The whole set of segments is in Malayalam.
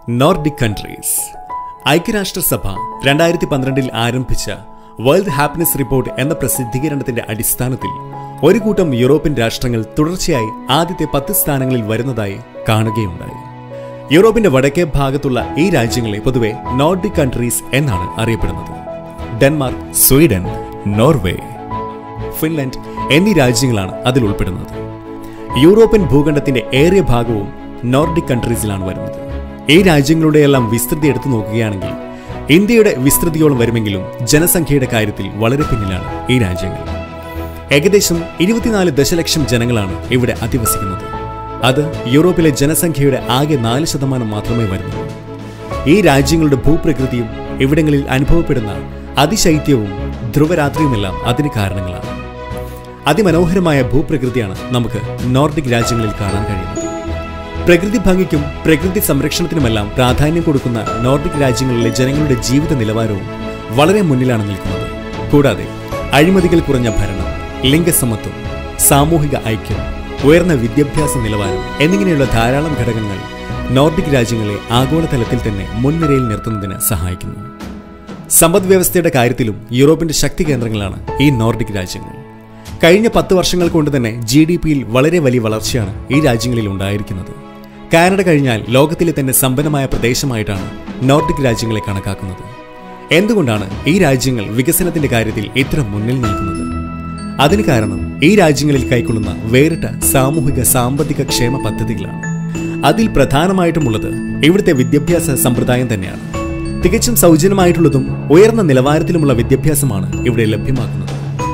നോർഡിക് കൺട്രീസ് ഐക്യരാഷ്ട്രസഭ രണ്ടായിരത്തി പന്ത്രണ്ടിൽ ആരംഭിച്ച വേൾഡ് ഹാപ്പിനെസ് റിപ്പോർട്ട് എന്ന പ്രസിദ്ധീകരണത്തിന്റെ അടിസ്ഥാനത്തിൽ ഒരു കൂട്ടം യൂറോപ്യൻ രാഷ്ട്രങ്ങൾ തുടർച്ചയായി ആദ്യത്തെ പത്ത് സ്ഥാനങ്ങളിൽ വരുന്നതായി കാണുകയുണ്ടായി യൂറോപ്പിന്റെ വടക്കേ ഭാഗത്തുള്ള ഈ രാജ്യങ്ങളെ പൊതുവെ നോർഡിക് കൺട്രീസ് എന്നാണ് അറിയപ്പെടുന്നത് ഡെൻമാർക്ക് സ്വീഡൻ നോർവേ ഫിൻലൻഡ് എന്നീ രാജ്യങ്ങളാണ് അതിൽ ഉൾപ്പെടുന്നത് യൂറോപ്യൻ ഭൂഖണ്ഡത്തിന്റെ ഏറിയ ഭാഗവും നോർഡിക് കൺട്രീസിലാണ് വരുന്നത് ഈ രാജ്യങ്ങളുടെയെല്ലാം വിസ്തൃതി എടുത്തു നോക്കുകയാണെങ്കിൽ ഇന്ത്യയുടെ വിസ്തൃതിയോളം വരുമെങ്കിലും ജനസംഖ്യയുടെ കാര്യത്തിൽ വളരെ പിന്നിലാണ് ഈ രാജ്യങ്ങൾ ഏകദേശം ഇരുപത്തിനാല് ദശലക്ഷം ജനങ്ങളാണ് ഇവിടെ അധിവസിക്കുന്നത് അത് യൂറോപ്പിലെ ജനസംഖ്യയുടെ ആകെ നാല് ശതമാനം മാത്രമേ വരുന്നുള്ളൂ ഈ രാജ്യങ്ങളുടെ ഭൂപ്രകൃതിയും ഇവിടങ്ങളിൽ അനുഭവപ്പെടുന്ന അതിശൈത്യവും ധ്രുവരാത്രിയുമെല്ലാം അതിന് കാരണങ്ങളാണ് അതിമനോഹരമായ ഭൂപ്രകൃതിയാണ് നമുക്ക് നോർഡിക് രാജ്യങ്ങളിൽ കാണാൻ കഴിയുന്നത് പ്രകൃതി ഭംഗിക്കും പ്രകൃതി സംരക്ഷണത്തിനുമെല്ലാം പ്രാധാന്യം കൊടുക്കുന്ന നോർഡിക് രാജ്യങ്ങളിലെ ജനങ്ങളുടെ ജീവിത നിലവാരവും വളരെ മുന്നിലാണ് നിൽക്കുന്നത് കൂടാതെ അഴിമതികൾ കുറഞ്ഞ ഭരണം ലിംഗസമത്വം സാമൂഹിക ഐക്യം ഉയർന്ന വിദ്യാഭ്യാസ നിലവാരം എന്നിങ്ങനെയുള്ള ധാരാളം ഘടകങ്ങൾ നോർഡിക് രാജ്യങ്ങളെ ആഗോളതലത്തിൽ തന്നെ മുൻനിരയിൽ നിർത്തുന്നതിന് സഹായിക്കുന്നു സമ്പദ് വ്യവസ്ഥയുടെ കാര്യത്തിലും യൂറോപ്പിന്റെ ശക്തി കേന്ദ്രങ്ങളാണ് ഈ നോർഡിക് രാജ്യങ്ങൾ കഴിഞ്ഞ പത്ത് വർഷങ്ങൾ കൊണ്ട് തന്നെ ജി ഡി പിയിൽ വളരെ വലിയ വളർച്ചയാണ് ഈ രാജ്യങ്ങളിൽ ഉണ്ടായിരിക്കുന്നത് കാനഡ കഴിഞ്ഞാൽ ലോകത്തിലെ തന്നെ സമ്പന്നമായ പ്രദേശമായിട്ടാണ് നോർഡിക് രാജ്യങ്ങളെ കണക്കാക്കുന്നത് എന്തുകൊണ്ടാണ് ഈ രാജ്യങ്ങൾ വികസനത്തിന്റെ കാര്യത്തിൽ ഇത്ര മുന്നിൽ നിൽക്കുന്നത് അതിന് കാരണം ഈ രാജ്യങ്ങളിൽ കൈക്കൊള്ളുന്ന വേറിട്ട സാമൂഹിക സാമ്പത്തിക ക്ഷേമ പദ്ധതികളാണ് അതിൽ പ്രധാനമായിട്ടുമുള്ളത് ഇവിടുത്തെ വിദ്യാഭ്യാസ സമ്പ്രദായം തന്നെയാണ് തികച്ചും സൗജന്യമായിട്ടുള്ളതും ഉയർന്ന നിലവാരത്തിലുമുള്ള വിദ്യാഭ്യാസമാണ് ഇവിടെ ലഭ്യമാക്കുന്നത്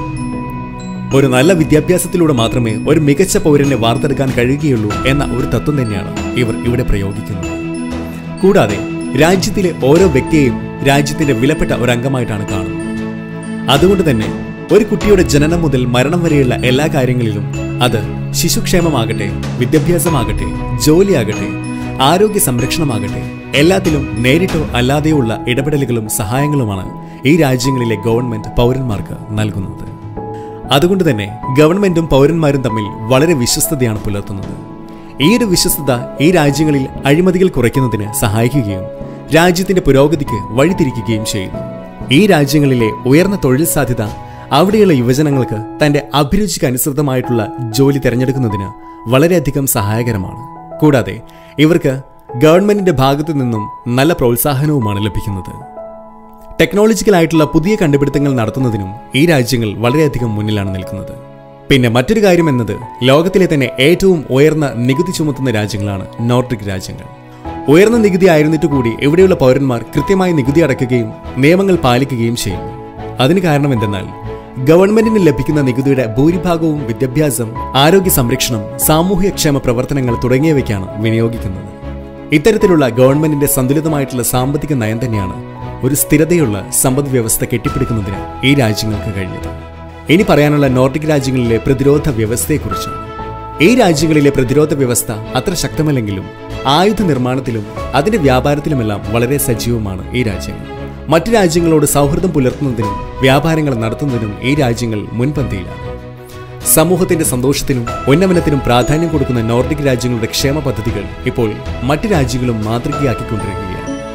ഒരു നല്ല വിദ്യാഭ്യാസത്തിലൂടെ മാത്രമേ ഒരു മികച്ച പൗരനെ വാർത്തെടുക്കാൻ കഴിയുകയുള്ളൂ എന്ന ഒരു തത്വം തന്നെയാണ് ഇവർ ഇവിടെ പ്രയോഗിക്കുന്നത് കൂടാതെ രാജ്യത്തിലെ ഓരോ വ്യക്തിയെയും രാജ്യത്തിന്റെ വിലപ്പെട്ട ഒരു അംഗമായിട്ടാണ് കാണുന്നത് അതുകൊണ്ട് തന്നെ ഒരു കുട്ടിയുടെ ജനനം മുതൽ മരണം വരെയുള്ള എല്ലാ കാര്യങ്ങളിലും അത് ശിശുക്ഷേമമാകട്ടെ വിദ്യാഭ്യാസമാകട്ടെ ജോലിയാകട്ടെ ആരോഗ്യ സംരക്ഷണമാകട്ടെ എല്ലാത്തിലും നേരിട്ടോ അല്ലാതെയോ ഉള്ള ഇടപെടലുകളും സഹായങ്ങളുമാണ് ഈ രാജ്യങ്ങളിലെ ഗവൺമെന്റ് പൗരന്മാർക്ക് നൽകുന്നത് അതുകൊണ്ട് തന്നെ ഗവൺമെന്റും പൗരന്മാരും തമ്മിൽ വളരെ വിശ്വസ്തതയാണ് പുലർത്തുന്നത് ഈ ഒരു വിശ്വസ്തത ഈ രാജ്യങ്ങളിൽ അഴിമതികൾ കുറയ്ക്കുന്നതിന് സഹായിക്കുകയും രാജ്യത്തിന്റെ പുരോഗതിക്ക് വഴിതിരിക്കുകയും ചെയ്യുന്നു ഈ രാജ്യങ്ങളിലെ ഉയർന്ന തൊഴിൽ സാധ്യത അവിടെയുള്ള യുവജനങ്ങൾക്ക് തന്റെ അഭിരുചിക്ക് അനുസൃതമായിട്ടുള്ള ജോലി തിരഞ്ഞെടുക്കുന്നതിന് വളരെയധികം സഹായകരമാണ് കൂടാതെ ഇവർക്ക് ഗവൺമെന്റിന്റെ ഭാഗത്തു നിന്നും നല്ല പ്രോത്സാഹനവുമാണ് ലഭിക്കുന്നത് ടെക്നോളജിക്കലായിട്ടുള്ള പുതിയ കണ്ടുപിടുത്തങ്ങൾ നടത്തുന്നതിനും ഈ രാജ്യങ്ങൾ വളരെയധികം മുന്നിലാണ് നിൽക്കുന്നത് പിന്നെ മറ്റൊരു കാര്യം എന്നത് ലോകത്തിലെ തന്നെ ഏറ്റവും ഉയർന്ന നികുതി ചുമത്തുന്ന രാജ്യങ്ങളാണ് നോർഡിക് രാജ്യങ്ങൾ ഉയർന്ന നികുതി ആയിരുന്നിട്ട് കൂടി ഇവിടെയുള്ള പൗരന്മാർ കൃത്യമായി നികുതി അടയ്ക്കുകയും നിയമങ്ങൾ പാലിക്കുകയും ചെയ്യുന്നു അതിന് കാരണം എന്തെന്നാൽ ഗവൺമെന്റിന് ലഭിക്കുന്ന നികുതിയുടെ ഭൂരിഭാഗവും വിദ്യാഭ്യാസം ആരോഗ്യ സംരക്ഷണം സാമൂഹ്യക്ഷേമ പ്രവർത്തനങ്ങൾ തുടങ്ങിയവയ്ക്കാണ് വിനിയോഗിക്കുന്നത് ഇത്തരത്തിലുള്ള ഗവൺമെന്റിന്റെ സന്തുലിതമായിട്ടുള്ള സാമ്പത്തിക നയം തന്നെയാണ് ഒരു സ്ഥിരതയുള്ള സമ്പദ് വ്യവസ്ഥ കെട്ടിപ്പടുക്കുന്നതിന് ഈ രാജ്യങ്ങൾക്ക് കഴിഞ്ഞത് ഇനി പറയാനുള്ള നോർഡിക് രാജ്യങ്ങളിലെ പ്രതിരോധ വ്യവസ്ഥയെക്കുറിച്ചാണ് ഈ രാജ്യങ്ങളിലെ പ്രതിരോധ വ്യവസ്ഥ അത്ര ശക്തമല്ലെങ്കിലും ആയുധ നിർമ്മാണത്തിലും അതിന്റെ വ്യാപാരത്തിലുമെല്ലാം വളരെ സജീവമാണ് ഈ രാജ്യങ്ങൾ മറ്റു രാജ്യങ്ങളോട് സൗഹൃദം പുലർത്തുന്നതിനും വ്യാപാരങ്ങൾ നടത്തുന്നതിനും ഈ രാജ്യങ്ങൾ മുൻപന്തിയിലാണ് സമൂഹത്തിന്റെ സന്തോഷത്തിനും ഉന്നമനത്തിനും പ്രാധാന്യം കൊടുക്കുന്ന നോർഡിക് രാജ്യങ്ങളുടെ ക്ഷേമ പദ്ധതികൾ ഇപ്പോൾ മറ്റു രാജ്യങ്ങളും മാതൃകയാക്കിക്കൊണ്ടിരിക്കുകയാണ്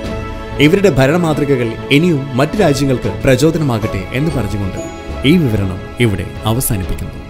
ഇവരുടെ ഭരണമാതൃകകൾ ഇനിയും മറ്റു രാജ്യങ്ങൾക്ക് പ്രചോദനമാകട്ടെ എന്ന് പറഞ്ഞുകൊണ്ട് ഈ വിവരണം ഇവിടെ അവസാനിപ്പിക്കുന്നു